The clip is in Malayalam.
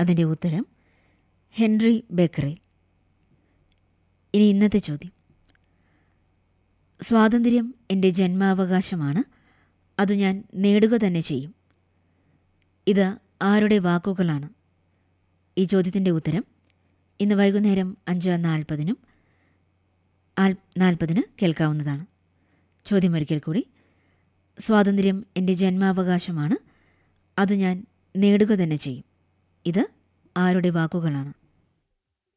അതിൻ്റെ ഉത്തരം ഹെൻറി ബേക്കറിൽ ഇനി ഇന്നത്തെ ചോദ്യം സ്വാതന്ത്ര്യം എൻ്റെ ജന്മാവകാശമാണ് അത് ഞാൻ നേടുക തന്നെ ചെയ്യും ഇത് ആരുടെ വാക്കുകളാണ് ഈ ചോദ്യത്തിൻ്റെ ഉത്തരം ഇന്ന് വൈകുന്നേരം അഞ്ച് നാൽപ്പതിനും നാൽപ്പതിന് കേൾക്കാവുന്നതാണ് ചോദ്യം ഒരിക്കൽ കൂടി സ്വാതന്ത്ര്യം എൻ്റെ ജന്മാവകാശമാണ് അത് ഞാൻ നേടുക തന്നെ ചെയ്യും ഇത് ആരുടെ വാക്കുകളാണ്